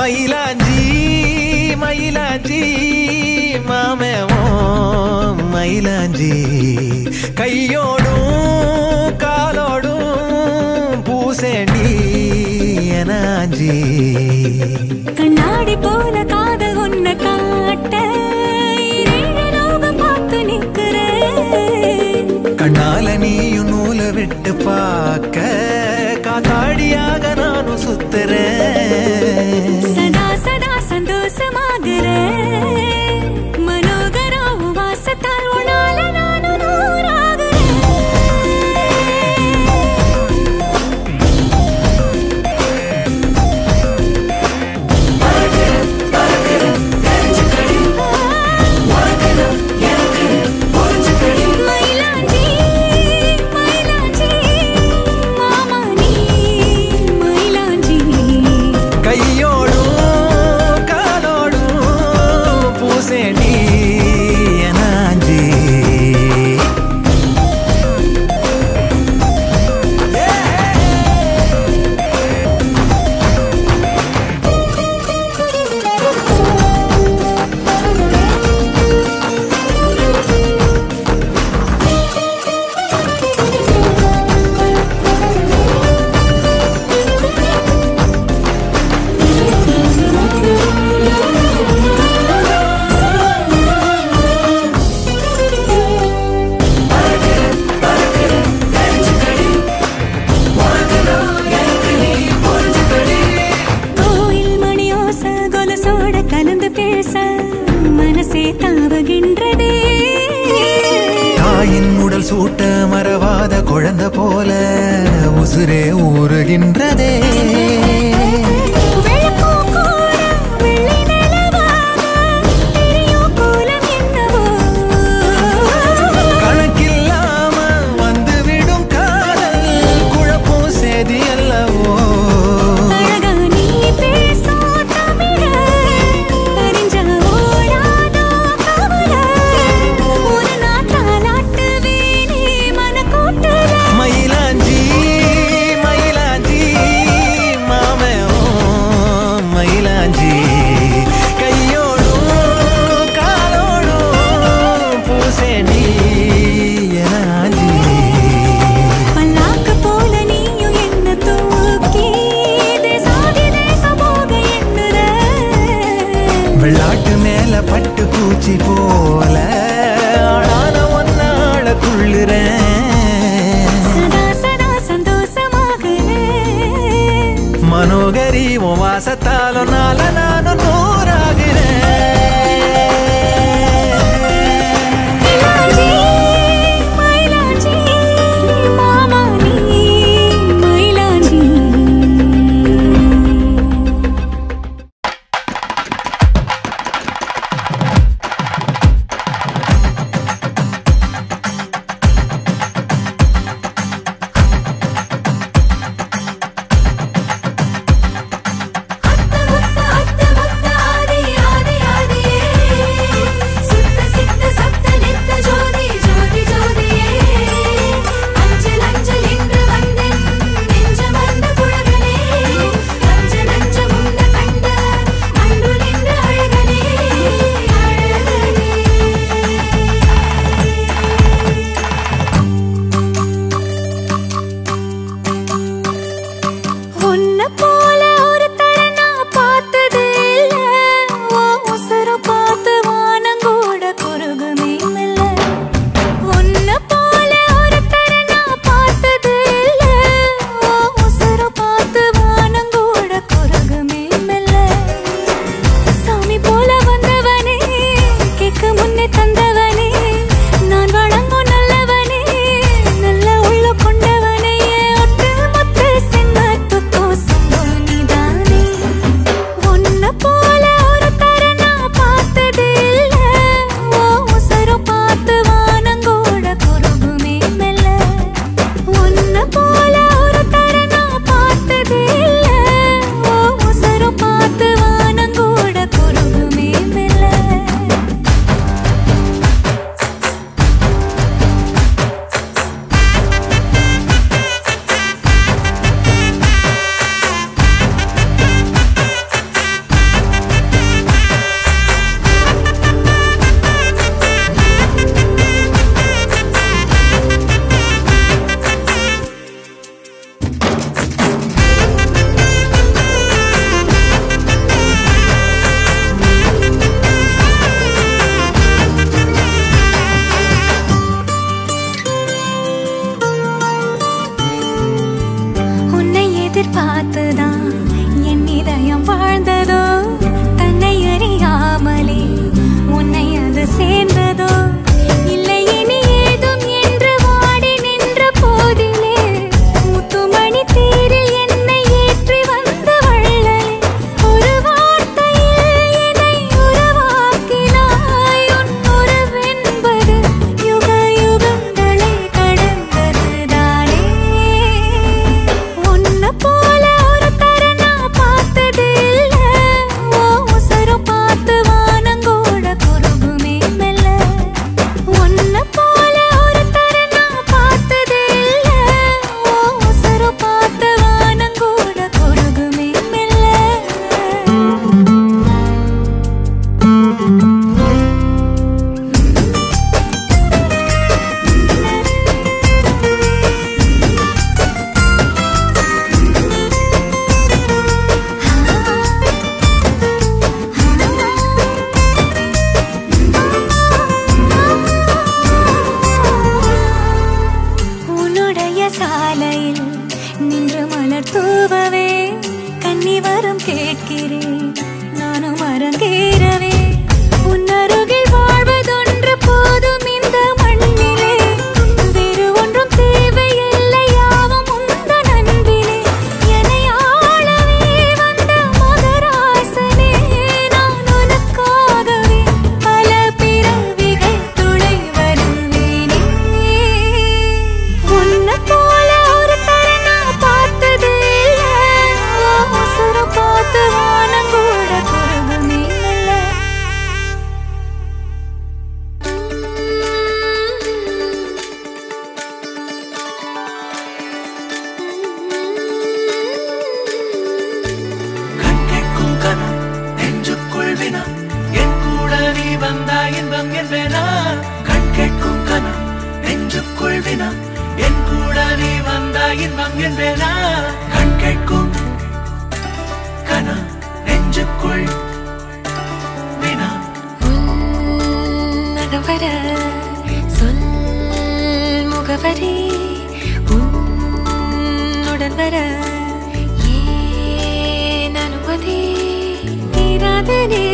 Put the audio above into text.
மயிலாஞ்சி மயிலாஞ்சி மாமேவோ மயிலாஞ்சி கையோடும் காலோடும் பூசேண்டி எனாஞ்சி கண்ணாடி போல காதல் உன்னை காட்ட இரண்டு லோகம் பார்த்து நிக்கிறேன் கண்ணால நீயும் நூலை விட்டு பார்க்க காத்தாடியாக நானும் சுத்துறேன் சதா சதா சந்தோஷமாகிறேன் மனோகரா உன் வாசத்தால் உன்னால நானும் நூறாகிறேன் மயிலாஞ்சி மயிலாஞ்சி மாமா நீ மயிலாஞ்சி கையோடும் காலோடும் பூசேண்டி எனாஞ்சி கோயில் மணியோச கொலசோட கலந்து பேச மனசே தாவுகின்றதே தாயின் உடல் சூட்ட மறவாத குழந்தை போல உசுரே ஊறுகின்றதே வெள்ளப்பூ கூட வெள்ளி நிலவாக தெரியும் கோலம் என்னவோ கணக்கில்லாம வந்துவிடும் காதல் குழப்பம் சேதி அல்லவோ அழகா நீ பேசும் தமிழ பரிஞ்ச ஓடாதோ கவலை ஒரு நாள் தாலாட்டுவேனே மனக்கூட்டுல மயிலாஞ்சி மயிலாஞ்சி மாமே ஓ மயிலாஞ்சி கையோடும் காலோடும் பூசேண்டி எனாஞ்சி பல்லாக்கு போல நீயும் என்ன தூக்கி தேசாதி தேசம் போக எண்ணுற வெள்ளாட்டு மேல பட்டு பூச்சி போல ஆளான ஒன்னாள துள்ளுறேன் சதா சதா சந்தோஷமாகிறேன் மனோகரி உன் வாசத்தாலும் நால நானும் நூறாகிறேன் மயிலாஞ்சி மயிலாஞ்சி மாமா நீ மயிலாஞ்சி அத்த முத்த அத்த முத்த தினம் என் கூட நீ வந்தா இன்பம் என்பேனா கண் கேட்கும் கனா நெஞ்சுக்குள் வினா உன்னகவர சொல் முகவரி உன்னுடன் வர ஏன் அனுமதி தீராத